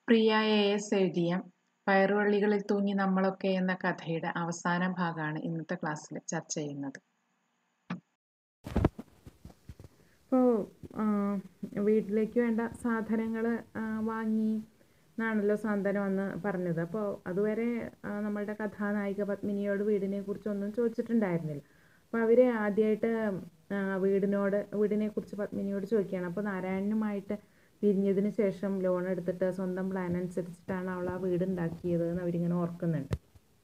Priya A S എഴുതിയ പയറുവള്ളികളിൽ തൂങ്ങി നമ്മളൊക്കെ എന്ന കഥയുടെ അവസാന ഭാഗമാണ് ഇന്നത്തെ ക്ലാസ്സിൽ ചർച്ച ചെയ്യുന്നത് ഇപ്പോൾ വീട്ടിലേക്ക് വേണ്ട സാധനങ്ങൾ വാങ്ങി എന്നാണല്ലോ സാന്ത്വനം അന്ന് പറഞ്ഞത് അപ്പോൾ അതുവരെ ആ, നമ്മളുടെ കഥാനായിക പത്മിനിയോട് വീടിനെ കുറിച്ചൊന്നും ചോദിച്ചിട്ടുണ്ടായിരുന്നില്ല അപ്പോൾ അവർ ആദ്യമായിട്ട് ആ, വീടിനോട് വീടിനെ കുറിച്ച് പത്മിനിയോട് ചോദിക്കുകയാണ് അപ്പോൾ നാരായണനുമായിട്ട് പിരിഞ്ഞതിന് ശേഷം ലോൺ എടുത്തിട്ട് സ്വന്തം പ്ലാൻ അനുസരിച്ചിട്ടാണ് അവൾ ആ വീട് ഉണ്ടാക്കിയത് എന്ന് അവരിങ്ങനെ ഓർക്കുന്നുണ്ട്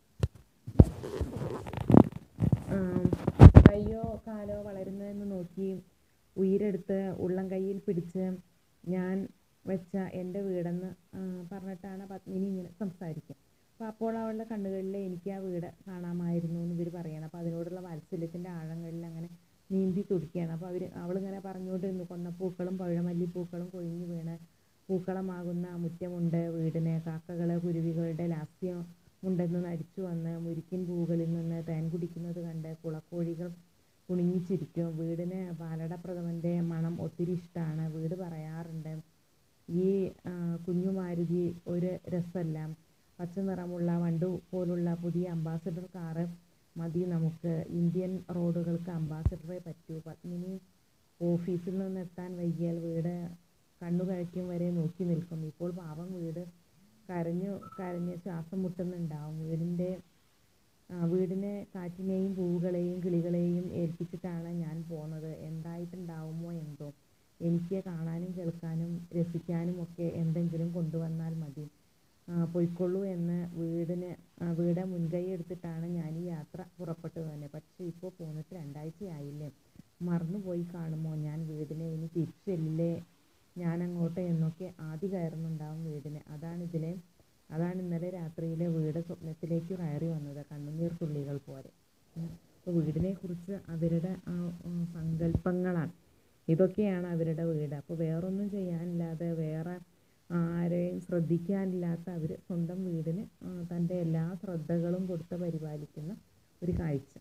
ആം, കയ്യോ കാലോ വളരുന്നതെന്ന് നോക്കി ഉയരെടുത്ത് ഉള്ളം കയ്യിൽ പിടിച്ച് ഞാൻ വെച്ച എൻ്റെ വീടെന്ന് ആ, പറഞ്ഞിട്ടാണ് പത്മിനി ഇങ്ങനെ സംസാരിക്കുക അപ്പോൾ അപ്പോൾ അവളുടെ കണ്ണുകളിൽ എനിക്ക് ആ വീട് കാണാമായിരുന്നു എന്ന് ഇവർ പറയണം അപ്പോൾ അതിനോടുള്ള വാത്സല്യത്തിൻ്റെ ആഴങ്ങളിൽ അങ്ങനെ നീന്തി തുടിക്കുകയാണ് അപ്പോൾ അവർ അവളിങ്ങനെ പറഞ്ഞുകൊണ്ടിരുന്നു കൊന്നപ്പൂക്കളും പഴമല്ലിപ്പൂക്കളും കൊഴിഞ്ഞു വീണ് പൂക്കളമാകുന്ന മുറ്റമുണ്ട് വീടിന് കാക്കകൾ കുരുവികളുടെ ലാസ്യം ഉണ്ടെന്ന് നടിച്ചു വന്ന് മുരിക്കിൻ പൂകളിൽ നിന്ന് തേൻ കുടിക്കുന്നത് കണ്ട് കുളക്കോഴികൾ കുണിങ്ങിച്ചിരിക്കും വീടിന് പാലടപ്രഥമൻ്റെ മണം ഒത്തിരി ഇഷ്ടമാണ് വീട് പറയാറുണ്ട് ഈ ആ, കുഞ്ഞുമാരുതി ഒരു രസമല്ല പച്ച നിറമുള്ള വണ്ടു പോലുള്ള പുതിയ അംബാസഡർ കാറ് മതി നമുക്ക് ഇന്ത്യൻ റോഡുകൾക്ക് അംബാസഡറെ പറ്റൂ പത്മിനി ഓഫീസിൽ നിന്ന് എത്താൻ വൈകിയാൽ വീട് കണ്ണു കഴിക്കും വരെ നോക്കി നിൽക്കും ഇപ്പോൾ പാവം വീട് കരഞ്ഞു കരഞ്ഞ് ശ്വാസം മുട്ടുന്നുണ്ടാവും വീടിൻ്റെ ആ, വീടിനെ കാറ്റിനെയും പൂവുകളെയും കിളികളെയും ഏൽപ്പിച്ചിട്ടാണ് ഞാൻ പോന്നത് എന്തായിട്ടുണ്ടാവുമോ എന്തോ എനിക്ക് കാണാനും കേൾക്കാനും രസിക്കാനും ഒക്കെ എന്തെങ്കിലും കൊണ്ടുവന്നാൽ മതി ആ, പൊയ്ക്കൊള്ളൂ എന്ന് വീടിന് ആ, വീട് മുൻകൈ എടുത്തിട്ടാണ് ഞാൻ ഈ യാത്ര പുറപ്പെട്ടത് തന്നെ പക്ഷേ ഇപ്പോൾ പോന്നിട്ട് രണ്ടാഴ്ചയായില്ലേ മറന്നുപോയി കാണുമോ ഞാൻ വീടിനെ ഇനി തിരിച്ചു ചെല്ലില്ലേ ഞാൻ അങ്ങോട്ട് എന്നൊക്കെ ആദ്യ കയറുന്നുണ്ടാവും വീടിന് അതാണ് ഇതിലെ അതാണ് ഇന്നലെ രാത്രിയിലെ വീട് സ്വപ്നത്തിലേക്ക് കയറി വന്നത് കണ്ണുനീർ തുള്ളികൾ പോലെ അപ്പോൾ വീടിനെ കുറിച്ച് അവരുടെ ആ ഉം, സങ്കല്പങ്ങളാണ് ഇതൊക്കെയാണ് അവരുടെ വീട് അപ്പോൾ വേറൊന്നും ചെയ്യാനില്ലാതെ വേറെ ആരെയും ശ്രദ്ധിക്കാനില്ലാത്ത അവർ സ്വന്തം വീടിന് ആ, തൻ്റെ എല്ലാ ശ്രദ്ധകളും കൊടുത്ത് പരിപാലിക്കുന്ന ഒരു കാഴ്ച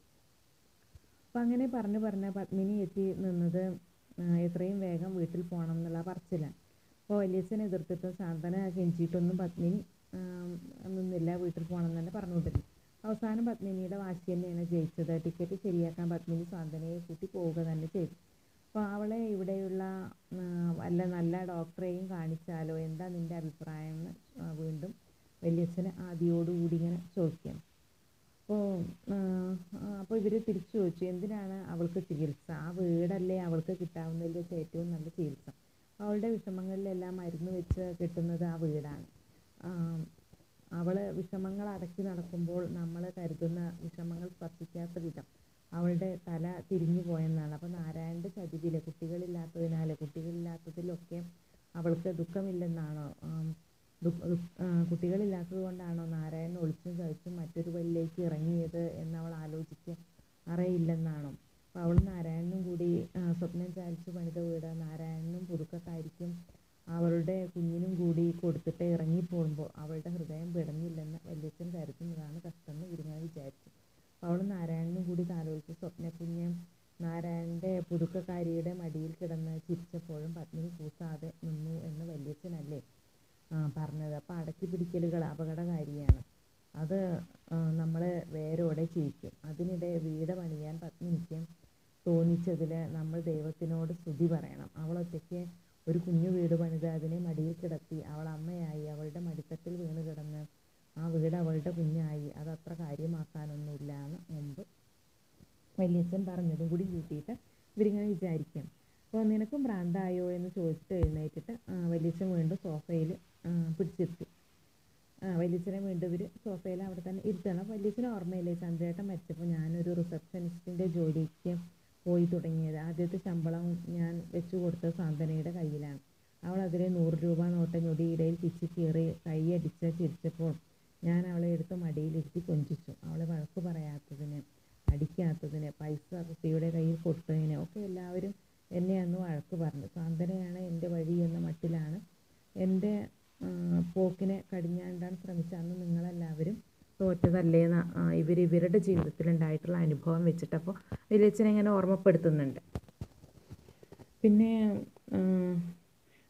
അപ്പം അങ്ങനെ പറഞ്ഞു പറഞ്ഞ പത്മിനി എത്തി നിന്നത് ആ, എത്രയും വേഗം വീട്ടിൽ പോകണം എന്നുള്ള പറച്ചിലാണ് അപ്പോൾ വലിയച്ഛനെ എതിർത്തിട്ടും സാന്ത്വന കെഞ്ചിയിട്ടൊന്നും പത്മിനി ആ, നിന്നില്ല വീട്ടിൽ പോകണം എന്ന് തന്നെ പറഞ്ഞുകൊണ്ടിരുന്നു അവസാനം പത്മിനിയുടെ വാശി തന്നെയാണ് ജയിച്ചത് ടിക്കറ്റ് ശരിയാക്കാൻ പത്മിനി സാന്ത്വനയെ കൂട്ടി പോവുക തന്നെ ചെയ്തു അപ്പോൾ അവളെ ഇവിടെയുള്ള ആ, വല്ല നല്ല ഡോക്ടറെയും കാണിച്ചാലോ എന്താ നിൻ്റെ അഭിപ്രായം എന്ന് ആ, വീണ്ടും വലിയച്ഛന് ആദിയോടുകൂടി ഇങ്ങനെ ചോദിക്കുകയാണ് അപ്പോൾ അപ്പോൾ ഇവർ തിരിച്ചു ചോദിച്ചു എന്തിനാണ് അവൾക്ക് ചികിത്സ ആ വീടല്ലേ അവൾക്ക് കിട്ടാവുന്നതിൽ വെച്ച് ഏറ്റവും നല്ല ചികിത്സ അവളുടെ വിഷമങ്ങളിലെല്ലാം മരുന്ന് വെച്ച് കിട്ടുന്നത് ആ വീടാണ് അവൾ വിഷമങ്ങൾ അടക്കി നടക്കുമ്പോൾ നമ്മൾ കരുതുന്ന വിഷമങ്ങൾ സ്പർശിക്കാത്ത വിധം അവളുടെ തല തിരിഞ്ഞു പോയെന്നാണ് അപ്പോൾ നാരായണൻ്റെ ചതിവിൽ കുട്ടികളില്ലാത്തതിനാൽ കുട്ടികളില്ലാത്തതിലൊക്കെ അവൾക്ക് ദുഃഖമില്ലെന്നാണോ ആം, ദു- ദു- ആ, കുട്ടികളില്ലാത്തത് കൊണ്ടാണോ നാരായണൻ ഒളിച്ചും ചതിച്ചും മറ്റൊരു വഴിയിലേക്ക് ഇറങ്ങിയത് എന്ന് അവൾ ആലോചിക്കുക അറിയില്ലെന്നാണോ അപ്പോൾ അവൾ നാരായണനും കൂടി ആ, സ്വപ്നം ചാലിച്ച് പണിത വീട് നാരായണനും പുതുക്കക്കാരിക്കും അവളുടെ കുഞ്ഞിനും കൂടി കൊടുത്തിട്ട് ഇറങ്ങിപ്പോകുമ്പോൾ അവളുടെ ഹൃദയം പിടഞ്ഞില്ലെന്ന് വല്യച്ഛൻ കരുതുന്നതാണ് കഷ്ടമെന്ന് ഇവരിങ്ങനെ വിചാരിച്ചു അപ്പോൾ അവൾ നാരായണനും കൂടി താലോചിച്ച് സ്വപ്നക്കുഞ്ഞ് നാരായണൻ്റെ പുതുക്കക്കാരിയുടെ മടിയിൽ കിടന്ന് ചിരിച്ചപ്പോഴും പത്മിനി കൂസാതെ നിന്നു എന്ന് വല്യച്ഛനല്ലേ ആ, പറഞ്ഞത് അപ്പോൾ അടക്കി പിടിക്കലുകൾ അപകടകാരിയാണ് അത് നമ്മളെ വേരോടെ ചിരിക്കും അതിനിടെ വീട് പണിയാൻ പത്മിനിക്ക് തോന്നിച്ചതിൽ നമ്മൾ ദൈവത്തിനോട് സ്തുതി പറയണം അവൾ ഒറ്റയ്ക്ക് ഒരു കുഞ്ഞു വീട് പണിത് അതിനെ മടിയിൽ കിടത്തി അവൾ അമ്മയായി അവളുടെ മടിത്തട്ടിൽ വീണ് കിടന്ന് ആ വീട് അവളുടെ കുഞ്ഞായി അതത്ര കാര്യമാക്കാനൊന്നുമില്ല എന്ന് മുമ്പ് വലിയച്ഛൻ പറഞ്ഞതും കൂടി കൂട്ടിയിട്ട് ഇവരിങ്ങനെ വിചാരിക്കും അപ്പോൾ നിനക്കും ഭ്രാന്തായോ എന്ന് ചോദിച്ചിട്ട് എഴുന്നേറ്റിട്ട് ആ, വലിയച്ഛൻ വീണ്ടും സോഫയിൽ പിടിച്ചിരുത്തി ആ, വലിയച്ഛനെ വീണ്ടും ഇവർ സോഫയിൽ അവിടെ തന്നെ ഇരുത്തണം അപ്പോൾ വലിയച്ഛന് ഓർമ്മയില്ലേ ചന്ദ്രേട്ടൻ മരിച്ചപ്പോൾ ഞാനൊരു റിസപ്ഷനിസ്റ്റിൻ്റെ ജോലിക്ക് പോയി തുടങ്ങിയത് ആദ്യത്തെ ശമ്പളം ഞാൻ വെച്ചു കൊടുത്തത് സാന്ത്വനയുടെ കയ്യിലാണ് അവൾ അതിലെ നൂറ് രൂപ നോട്ട് ഞൊടിയിടയിൽ പിച്ചി കീറി കൈയടിച്ച് ചിരിച്ചപ്പോൾ ഞാൻ അവളെ എടുത്ത് മടിയിലിരുത്തി കൊഞ്ചിച്ചു അവളെ വഴക്ക് പറയാത്തതിന് അടിക്കാത്തതിന് പൈസ കുട്ടിയുടെ കയ്യിൽ കൊടുത്തതിന് ഒക്കെ എല്ലാവരും എന്നെ അന്ന് വഴക്ക് പറഞ്ഞു സാന്ത്വനയാണ് എൻ്റെ വഴി എന്ന മട്ടിലാണ് എൻ്റെ ആ, പോക്കിനെ കടിഞ്ഞാണ്ടാൻ ശ്രമിച്ച അന്ന് നിങ്ങളെല്ലാവരും തോറ്റതല്ലേന്ന് ഇവർ ഇവരുടെ ജീവിതത്തിലുണ്ടായിട്ടുള്ള അനുഭവം വെച്ചിട്ടപ്പോൾ വലിയച്ഛനെ ഇങ്ങനെ ഓർമ്മപ്പെടുത്തുന്നുണ്ട് പിന്നെ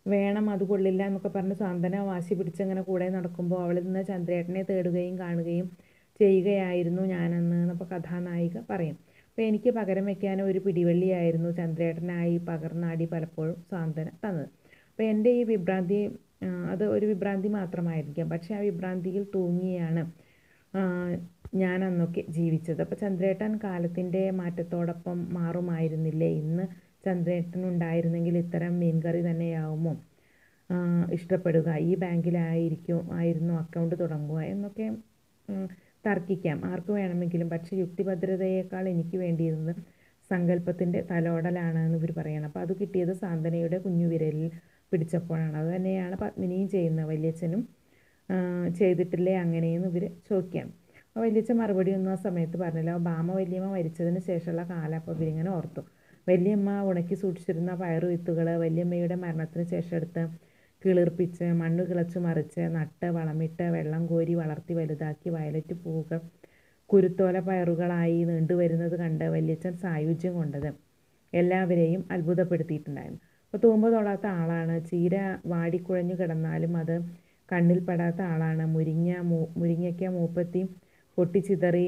വേണം അത് കൊള്ളില്ല എന്നൊക്കെ പറഞ്ഞ് സാന്ത്വന വാശി പിടിച്ചങ്ങനെ കൂടെ നടക്കുമ്പോൾ അവളിൽ നിന്ന് ചന്ദ്രേട്ടനെ തേടുകയും കാണുകയും ചെയ്യുകയായിരുന്നു ഞാനെന്ന് എന്നപ്പോൾ കഥാനായിക പറയും അപ്പോൾ എനിക്ക് പകരം വയ്ക്കാൻ ഒരു പിടിവള്ളിയായിരുന്നു ചന്ദ്രേട്ടനായി പകർന്നാടി പലപ്പോഴും സാന്ത്വന തന്നത് അപ്പോൾ എൻ്റെ ഈ വിഭ്രാന്തി ആ, അത് ഒരു വിഭ്രാന്തി മാത്രമായിരിക്കാം പക്ഷേ ആ വിഭ്രാന്തിയിൽ തൂങ്ങിയാണ് ആ, ഞാൻ അന്നൊക്കെ ജീവിച്ചത് അപ്പോൾ ചന്ദ്രേട്ടൻ കാലത്തിൻ്റെ മാറ്റത്തോടൊപ്പം മാറുമായിരുന്നില്ലേ ഇന്ന് ചന്ദ്രേട്ടൻ ഉണ്ടായിരുന്നെങ്കിൽ ഇത്തരം മീൻകറി തന്നെയാവുമോ ആ, ഇഷ്ടപ്പെടുക ഈ ബാങ്കിലായിരിക്കും ആയിരുന്നു അക്കൗണ്ട് തുടങ്ങുക എന്നൊക്കെ ഉം, തർക്കിക്കാം ആർക്ക് വേണമെങ്കിലും പക്ഷേ യുക്തിഭദ്രതയേക്കാൾ എനിക്ക് വേണ്ടിയിരുന്നത് സങ്കല്പത്തിൻ്റെ തലോടലാണ് എന്ന് ഇവർ പറയണം അപ്പോൾ അത് കിട്ടിയത് സാന്ത്വനയുടെ കുഞ്ഞു വിരലിൽ പിടിച്ചപ്പോഴാണ് അത് തന്നെയാണ് പത്മിനിയും ചെയ്യുന്നത് വല്യച്ഛനും ആ, ചെയ്തിട്ടില്ലേ അങ്ങനെയെന്ന് ഇവർ ചോദിക്കാം അപ്പോൾ വല്യച്ഛൻ മറുപടി ഒന്നും ആ സമയത്ത് പറഞ്ഞില്ല അപ്പോൾ ബാമ വല്യമ്മ മരിച്ചതിന് ശേഷമുള്ള കാലം അപ്പോൾ ഇവരിങ്ങനെ ഓർത്തു വല്യമ്മ ഉണക്കി സൂക്ഷിച്ചിരുന്ന പയറു വിത്തുകൾ വല്യമ്മയുടെ മരണത്തിന് ശേഷം എടുത്ത് കിളിർപ്പിച്ച് മണ്ണ് കിളച്ച് മറിച്ച് നട്ട് വളമിട്ട് വെള്ളം കോരി വളർത്തി വലുതാക്കി വയലറ്റ് പൂവുകൾ കുരുത്തോല പയറുകളായി നീണ്ടുവരുന്നത് കണ്ട് വല്യച്ഛൻ സായുജ്യം കൊണ്ടത് എല്ലാവരെയും അത്ഭുതപ്പെടുത്തിയിട്ടുണ്ടായിരുന്നു അപ്പോൾ തൂമ്പ തൊടാത്ത ആളാണ് ചീര വാടിക്കുഴഞ്ഞു കിടന്നാലും അത് കണ്ണിൽ പെടാത്ത ആളാണ് മുരിങ്ങ മൂ മുരിങ്ങയ്ക്ക മൂപ്പത്തി പൊട്ടിച്ചിതറി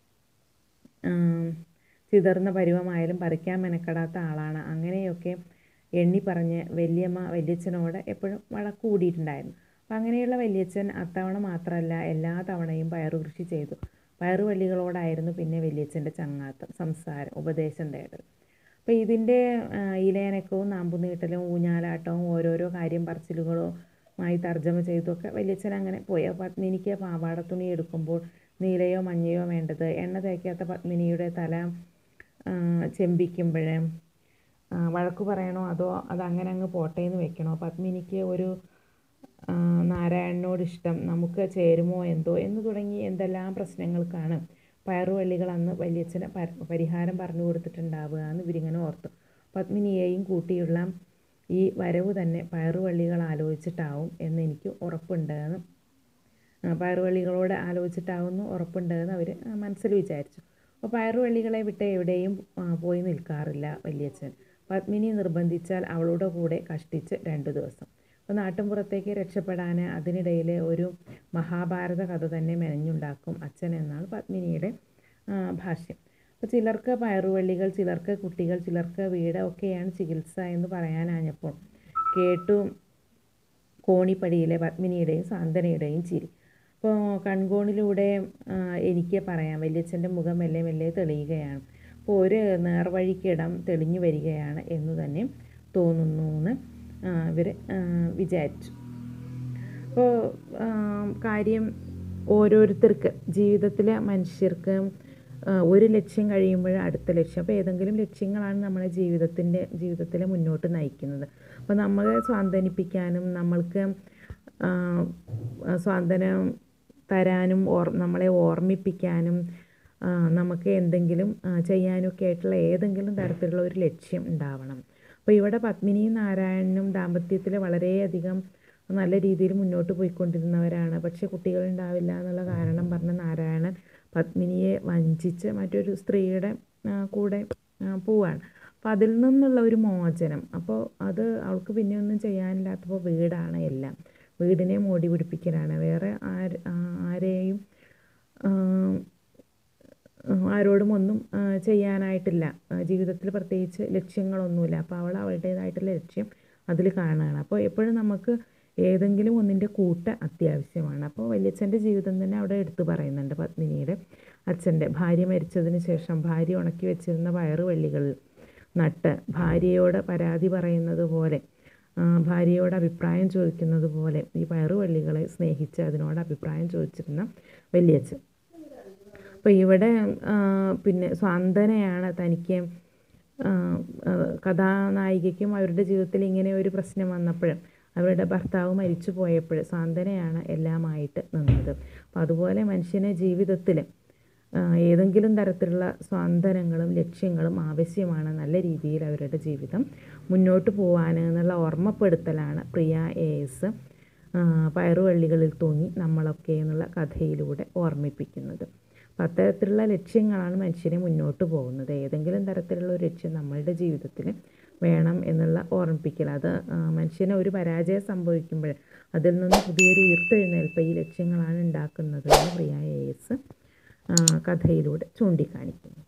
ആം, ചിതറുന്ന പരുവമായാലും പറിക്കാൻ മെനക്കെടാത്ത ആളാണ് അങ്ങനെയൊക്കെ എണ്ണി പറഞ്ഞ് വല്യമ്മ വല്യച്ഛനോട് എപ്പോഴും വഴക്ക് കൂടിയിട്ടുണ്ടായിരുന്നു അപ്പം അങ്ങനെയുള്ള വല്യച്ഛൻ അത്തവണ മാത്രമല്ല എല്ലാ തവണയും പയറു കൃഷി ചെയ്തു പയറുവള്ളികളോടായിരുന്നു പിന്നെ വല്യച്ഛൻ്റെ ചങ്ങാത്തം സംസാരം ഉപദേശം തേടൽ അപ്പോൾ ഇതിൻ്റെ ആ, ഇലയനക്കവും നാമ്പുനീട്ടലും ഊഞ്ഞാലാട്ടവും ഓരോരോ കാര്യം പറച്ചിലുകളുമായി തർജ്ജമ ചെയ്തൊക്കെ വല്യച്ഛൻ അങ്ങനെ പോയി അപ്പോൾ പത്മിനിക്ക് പാവാടത്തുണി എടുക്കുമ്പോൾ നീലയോ മഞ്ഞയോ വേണ്ടത് എണ്ണ തേക്കാത്ത പത്മിനിയുടെ തല ആ, ചെമ്പിക്കുമ്പോഴേ ആ, വഴക്ക് പറയണോ അതോ അത് അങ്ങനെ അങ്ങ് പോട്ടെ എന്ന് വെക്കണോ പത്മിനിക്ക് ഒരു ആ, നാരായണനോട് ഇഷ്ടം നമുക്ക് ചേരുമോ എന്തോ എന്ന് തുടങ്ങി എന്തെല്ലാം പ്രശ്നങ്ങൾക്കാണ് പയറുവള്ളികൾ അന്ന് വല്യച്ഛന് പര- പരിഹാരം പറഞ്ഞു കൊടുത്തിട്ടുണ്ടാവുക എന്ന് ഇവരിങ്ങനെ ഓർത്തു പത്മിനിയെയും കൂട്ടിയുള്ള ഈ വരവ് തന്നെ പയറുവള്ളികൾ ആലോചിച്ചിട്ടാവും എന്ന് എനിക്ക് ഉറപ്പുണ്ട് എന്ന് ആ, പയറുവള്ളികളോട് ആലോചിച്ചിട്ടാവുന്നു ഉറപ്പുണ്ട് എന്ന് അവർ മനസ്സിൽ വിചാരിച്ചു അപ്പോൾ പയറുവള്ളികളെ വിട്ട് എവിടെയും ആ, പോയി നിൽക്കാറില്ല വല്യച്ഛൻ പത്മിനി നിർബന്ധിച്ചാൽ അവളുടെ കൂടെ കഷ്ടിച്ച് രണ്ട് ദിവസം അപ്പോൾ നാട്ടിൻപുറത്തേക്ക് രക്ഷപ്പെടാൻ അതിനിടയിൽ ഒരു മഹാഭാരത കഥ തന്നെ മെനഞ്ഞുണ്ടാക്കും അച്ഛൻ എന്നാണ് പത്മിനിയുടെ ആ, ഭാഷ്യം അപ്പോൾ ചിലർക്ക് പയറുവള്ളികൾ ചിലർക്ക് കുട്ടികൾ ചിലർക്ക് വീട് ഒക്കെയാണ് ചികിത്സ എന്ന് പറയാനാഞ്ഞപ്പോൾ കേട്ടു കോണിപ്പടിയിലെ പത്മിനിയുടെയും സാന്ത്വനയുടെയും ചിരി അപ്പോൾ കൺകോണിലൂടെ ആ, എനിക്ക് പറയാം വല്യച്ഛൻ്റെ മുഖം മെല്ലെ മെല്ലെ തെളിയുകയാണ് അപ്പോൾ ഒരു നേർവഴിക്കിടം തെളിഞ്ഞു വരികയാണ് എന്ന് തന്നെ തോന്നുന്നു എന്ന് ഇവർ വിചാരിച്ചു അപ്പോൾ കാര്യം ഓരോരുത്തർക്ക് ജീവിതത്തിലെ മനുഷ്യർക്ക് ആ, ഒരു ലക്ഷ്യം കഴിയുമ്പോൾ അടുത്ത ലക്ഷ്യം അപ്പോൾ ഏതെങ്കിലും ലക്ഷ്യങ്ങളാണ് നമ്മളെ ജീവിതത്തിൻ്റെ ജീവിതത്തിൽ മുന്നോട്ട് നയിക്കുന്നത് അപ്പോൾ നമ്മളെ സ്വാന്തനിപ്പിക്കാനും നമ്മൾക്ക് ആ, സ്വാന്തനം തരാനും ഓർ നമ്മളെ ഓർമ്മിപ്പിക്കാനും ആ, നമുക്ക് എന്തെങ്കിലും ആ, ചെയ്യാനൊക്കെ ആയിട്ടുള്ള ഏതെങ്കിലും തരത്തിലുള്ള ഒരു ലക്ഷ്യം ഉണ്ടാവണം അപ്പോൾ ഇവിടെ പത്മിനിയും നാരായണനും ദാമ്പത്യത്തിൽ വളരെയധികം നല്ല രീതിയിൽ മുന്നോട്ട് പോയിക്കൊണ്ടിരുന്നവരാണ് പക്ഷേ കുട്ടികളുണ്ടാവില്ല എന്നുള്ള കാരണം പറഞ്ഞ നാരായണൻ പത്മിനിയെ വഞ്ചിച്ച് മറ്റൊരു സ്ത്രീയുടെ ആ, കൂടെ ആ, പോവാണ് അപ്പോൾ അതിൽ നിന്നുള്ള ഒരു മോചനം അപ്പോൾ അത് അവൾക്ക് പിന്നെ ഒന്നും ചെയ്യാനില്ലാത്തപ്പോൾ വീടാണ് എല്ലാം വീടിനെ മോടി പിടിപ്പിക്കലാണ് വേറെ ആര് ആ, ആരെയും ആ, ആരോടും ഒന്നും ആ, ചെയ്യാനായിട്ടില്ല ആ, ജീവിതത്തിൽ പ്രത്യേകിച്ച് ലക്ഷ്യങ്ങളൊന്നുമില്ല അപ്പോൾ അവൾ അവളുടേതായിട്ടുള്ള ലക്ഷ്യം അതിൽ കാണുകയാണ് അപ്പോൾ എപ്പോഴും നമുക്ക് ഏതെങ്കിലും ഒന്നിൻ്റെ കൂട്ട് അത്യാവശ്യമാണ് അപ്പോൾ വല്യച്ഛൻ്റെ ജീവിതം തന്നെ അവിടെ എടുത്തു പറയുന്നുണ്ട് പത്മിനിയുടെ അച്ഛൻ്റെ ഭാര്യ മരിച്ചതിന് ശേഷം ഭാര്യ ഉണക്കി വെച്ചിരുന്ന പയറുവള്ളികളിൽ നട്ട് ഭാര്യയോട് പരാതി പറയുന്നത് പോലെ ആ, ഭാര്യയോട് അഭിപ്രായം ചോദിക്കുന്നത് പോലെ ഈ പയറുവള്ളികളെ സ്നേഹിച്ച് അതിനോട് അഭിപ്രായം ചോദിച്ചിരുന്ന വല്യച്ഛൻ അപ്പോൾ ഇവിടെ ആ, പിന്നെ സ്വാന്തനയാണ് തനിക്ക് ആ, ആ, കഥാനായികയ്ക്കും അവരുടെ ജീവിതത്തിൽ ഇങ്ങനെ ഒരു പ്രശ്നം വന്നപ്പോൾ അവരുടെ ഭർത്താവ് മരിച്ചു പോയപ്പോൾ സാന്ത്വനയാണ് എല്ലാമായിട്ട് നിന്നത് അപ്പോൾ അതുപോലെ മനുഷ്യനെ ജീവിതത്തിൽ ഏതെങ്കിലും തരത്തിലുള്ള സ്വാന്തനങ്ങളും ലക്ഷ്യങ്ങളും ആവശ്യമാണ് നല്ല രീതിയിൽ അവരുടെ ജീവിതം മുന്നോട്ട് പോകാൻ എന്നുള്ള ഓർമ്മപ്പെടുത്തലാണ് പ്രിയ എ എസ് പയറുവള്ളികളിൽ തൂങ്ങി നമ്മളൊക്കെ എന്നുള്ള കഥയിലൂടെ ഓർമ്മിപ്പിക്കുന്നത് അപ്പം അത്തരത്തിലുള്ള ലക്ഷ്യങ്ങളാണ് മനുഷ്യനെ മുന്നോട്ട് പോകുന്നത് ഏതെങ്കിലും തരത്തിലുള്ള ഒരു ലക്ഷ്യം നമ്മളുടെ ജീവിതത്തിൽ വേണം എന്നുള്ള ഓർമ്മിപ്പിക്കൽ അത് മനുഷ്യന് ഒരു പരാജയം സംഭവിക്കുമ്പോൾ അതിൽ നിന്ന് പുതിയൊരു ഉയർത്തെഴുന്നേൽപ്പ് ഈ ലക്ഷ്യങ്ങളാണ് ഉണ്ടാക്കുന്നത് എന്ന് പ്രിയ എ എസ് കഥയിലൂടെ ചൂണ്ടിക്കാണിക്കുന്നു